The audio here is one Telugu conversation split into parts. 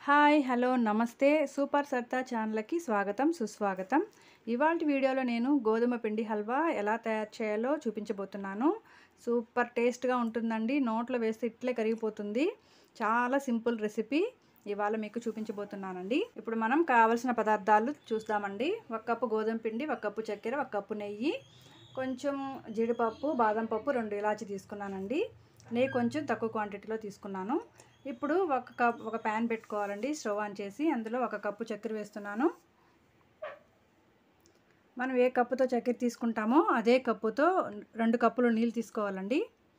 హాయ్ హలో నమస్తే సూపర్ సత్తా ఛానల్కి స్వాగతం సుస్వాగతం ఇవాళ వీడియోలో నేను గోధుమ పిండి హల్వా ఎలా తయారు చేయాలో చూపించబోతున్నాను సూపర్ టేస్ట్గా ఉంటుందండి నోట్లో వేస్తే ఇట్లే కరిగిపోతుంది చాలా సింపుల్ రెసిపీ ఇవాళ మీకు చూపించబోతున్నానండి ఇప్పుడు మనం కావలసిన పదార్థాలు చూద్దామండి ఒక కప్పు గోధుమ పిండి ఒక కప్పు చక్కెర ఒక కప్పు నెయ్యి కొంచెం జీడిపప్పు బాదం పప్పు రెండు ఇలాచి తీసుకున్నానండి నెయ్యి కొంచెం తక్కువ క్వాంటిటీలో తీసుకున్నాను ఇప్పుడు ఒక కప్ ఒక ప్యాన్ పెట్టుకోవాలండి స్టవ్ ఆన్ చేసి అందులో ఒక కప్పు చక్కెర వేస్తున్నాను మనం ఏ కప్పుతో చక్కెర తీసుకుంటామో అదే కప్పుతో రెండు కప్పులు నీళ్ళు తీసుకోవాలండి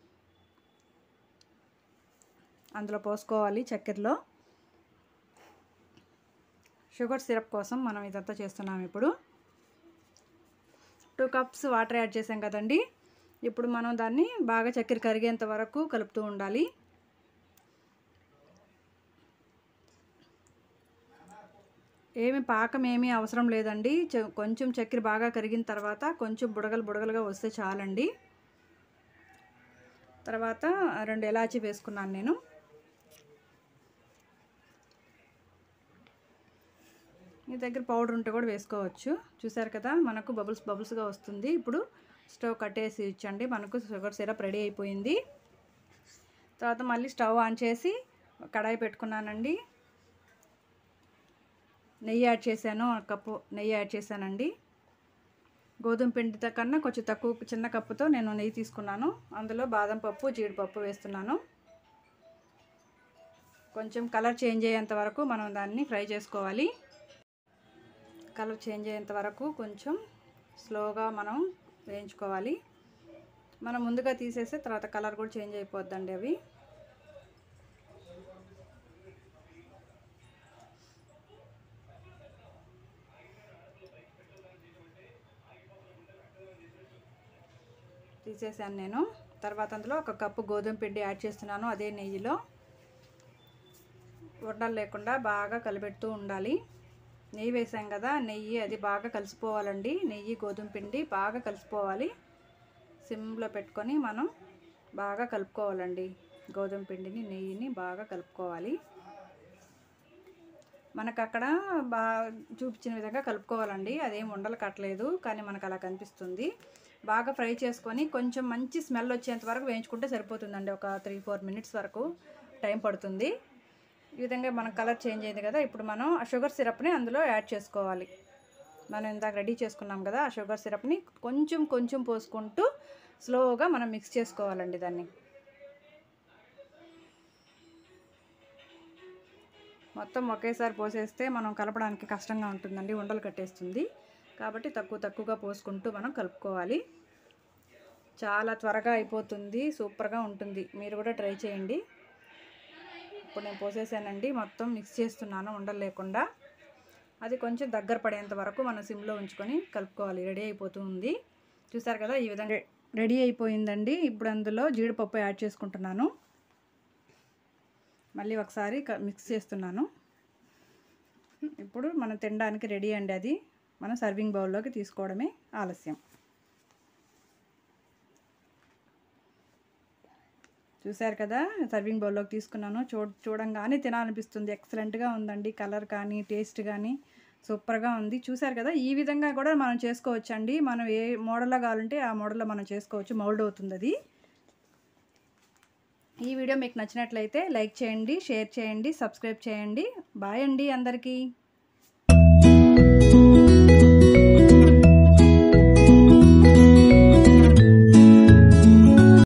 అందులో పోసుకోవాలి చక్కెరలో షుగర్ సిరప్ కోసం మనం ఇదంతా చేస్తున్నాం ఇప్పుడు టూ కప్స్ వాటర్ యాడ్ చేసాం కదండి ఇప్పుడు మనం దాన్ని బాగా చక్కెర కరిగేంత వరకు కలుపుతూ ఉండాలి ఏమి పాకం ఏమీ అవసరం లేదండి కొంచెం చక్కెర బాగా కరిగిన తర్వాత కొంచెం బుడగలు బుడగలుగా వస్తే చాలండి తర్వాత రెండు ఎలాచి వేసుకున్నాను నేను మీ దగ్గర పౌడర్ ఉంటే కూడా వేసుకోవచ్చు చూసారు కదా మనకు బబుల్స్ బబుల్స్గా వస్తుంది ఇప్పుడు స్టవ్ కట్టేసి ఇచ్చండి మనకు షుగర్ సిరప్ రెడీ అయిపోయింది తర్వాత మళ్ళీ స్టవ్ ఆన్ చేసి కడాయి పెట్టుకున్నానండి నెయ్యి యాడ్ చేశాను కప్పు నెయ్యి యాడ్ చేశానండి గోధుమ పిండితో కన్నా కొంచెం తక్కువ చిన్న కప్పుతో నేను నెయ్యి తీసుకున్నాను అందులో బాదం పప్పు జీడిపప్పు వేస్తున్నాను కొంచెం కలర్ చేంజ్ అయ్యేంత వరకు మనం దాన్ని ఫ్రై చేసుకోవాలి కలర్ చేంజ్ అయ్యేంత వరకు కొంచెం స్లోగా మనం వేయించుకోవాలి మనం ముందుగా తీసేస్తే తర్వాత కలర్ కూడా చేంజ్ అయిపోద్దండి అవి తీసేసాను నేను తర్వాత అందులో ఒక కప్పు గోధుమ పిండి యాడ్ చేస్తున్నాను అదే నెయ్యిలో ఉండలు లేకుండా బాగా కలిపెడుతూ ఉండాలి నెయ్యి వేసాం కదా నెయ్యి అది బాగా కలిసిపోవాలండి నెయ్యి గోధుమ పిండి బాగా కలిసిపోవాలి సిమ్లో పెట్టుకొని మనం బాగా కలుపుకోవాలండి గోధుమ పిండిని నెయ్యిని బాగా కలుపుకోవాలి మనకు అక్కడ బాగా చూపించిన విధంగా కలుపుకోవాలండి అదేం ఉండలు కట్టలేదు కానీ మనకు అలా కనిపిస్తుంది బాగా ఫ్రై చేసుకొని కొంచెం మంచి స్మెల్ వచ్చేంత వరకు వేయించుకుంటే సరిపోతుందండి ఒక త్రీ ఫోర్ మినిట్స్ వరకు టైం పడుతుంది ఈ విధంగా మన కలర్ చేంజ్ అయింది కదా ఇప్పుడు మనం ఆ షుగర్ సిరప్ని అందులో యాడ్ చేసుకోవాలి మనం ఇందాక రెడీ చేసుకున్నాం కదా ఆ షుగర్ సిరప్ని కొంచెం కొంచెం పోసుకుంటూ స్లోగా మనం మిక్స్ చేసుకోవాలండి దాన్ని మొత్తం ఒకేసారి పోసేస్తే మనం కలపడానికి కష్టంగా ఉంటుందండి ఉండలు కట్టేస్తుంది కాబట్టి తక్కువ తక్కువగా పోసుకుంటూ మనం కలుపుకోవాలి చాలా త్వరగా అయిపోతుంది సూపర్గా ఉంటుంది మీరు కూడా ట్రై చేయండి ఇప్పుడు నేను పోసేసానండి మొత్తం మిక్స్ చేస్తున్నాను ఉండలు లేకుండా అది కొంచెం దగ్గర పడేంత వరకు మనం సిమ్లో ఉంచుకొని కలుపుకోవాలి రెడీ అయిపోతూ ఉంది చూసారు కదా ఈ విధంగా రెడీ అయిపోయిందండి ఇప్పుడు అందులో జీడిపప్పు యాడ్ చేసుకుంటున్నాను మళ్ళీ ఒకసారి మిక్స్ చేస్తున్నాను ఇప్పుడు మనం తినడానికి రెడీ అండి అది మనం సర్వింగ్ బౌల్లోకి తీసుకోవడమే ఆలస్యం చూశారు కదా సర్వింగ్ బౌల్లోకి తీసుకున్నాను చూ చూడంగానే తినాలనిపిస్తుంది ఎక్సలెంట్గా ఉందండి కలర్ కానీ టేస్ట్ కానీ సూపర్గా ఉంది చూసారు కదా ఈ విధంగా కూడా మనం చేసుకోవచ్చు అండి మనం ఏ మోడల్లో కావాలంటే ఆ మోడల్లో మనం చేసుకోవచ్చు మౌల్డ్ అవుతుంది అది ఈ వీడియో మీకు నచ్చినట్లయితే లైక్ చేయండి షేర్ చేయండి సబ్స్క్రైబ్ చేయండి బాయ్ అండి అందరికీ